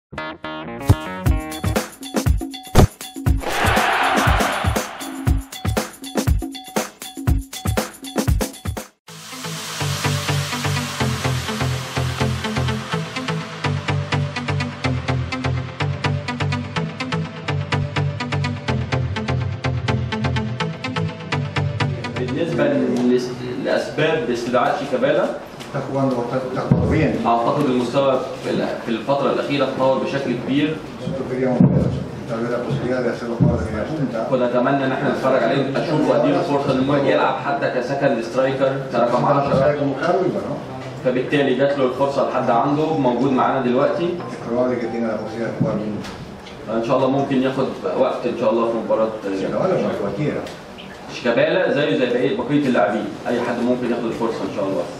بالنسبه للاس- لاسباب استدعاء شيكابالا Está jugando, está, está jugando bien. اعتقد المستوى في ال- في الفتره الاخيره تطور بشكل كبير Nosotros queríamos ver tal vez la posibilidad de hacerlo jugar de media punta. كنا نتمنى ان احنا نتفرج عليه اشوفه اديله فرصه ان هو يلعب حتى كسكند سترايكر كرقم Vamos a 10 convocarlo y bueno, فبالتالي جات له الفرصه لحد عنده موجود معانا دلوقتي es probable que tenga la posibilidad de jugar minutos. فان شاء الله ممكن ياخد وقت ان شاء الله في مباراه Si acabara, para cualquiera. شيكابالا زيه زي بقيه بقيه اللاعبين اي حد ممكن ياخد الفرصه ان شاء الله